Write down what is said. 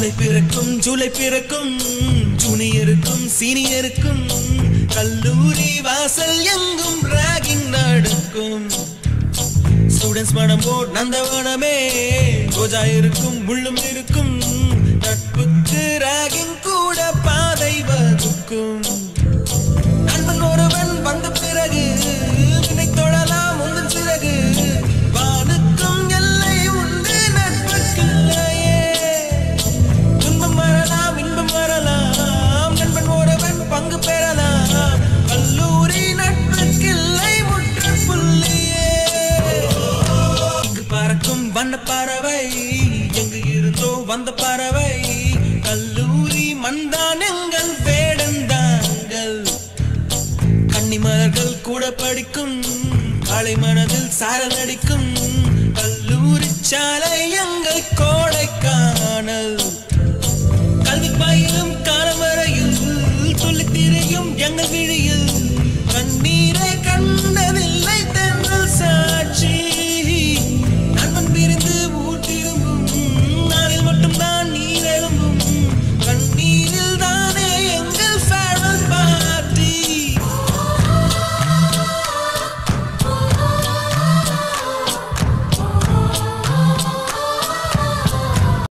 ஜூலை பிறக்கும் ஜூலை பிறக்கும் ஜூனியருக்கும் சீனியருக்கும் கல்லூரி வாசல் எங்கும் ராகிங் நடக்கும் ஸ்டூடெண்ட்ஸ் மனம் போட் நந்தவனமே ரோஜா இருக்கும் முள்ளும் இருக்கும் நட்புக்கு ராகிங் கூட பாதை வகுக்கும் நண்பன் ஒருவன் வந்த பிறகு வினை தொழலாம் உந்தன் சிறகு வானுக்கும் எல்லை உண்டு நட்புக்கில்லையே துன்பம் வரலாம் இன்பம் வரலாம் நண்பன் ஒருவன் பங்கு பெறலாம் கல்லூரி நட்புக்கில்லை முற்றுப்புள்ளியே இங்கு பறக்கும் வண்ண பறவை எங்கு இருந்தோ வந்த பறவை கல்லூரி மண்தான் எங்கள் வேடந்தாங்கள் கன்னிமலர்கள் கூட படிக்கும் காலை மனதில் சாரல் அடிக்கும் கல்லூரி சாலை எங்கள் கோ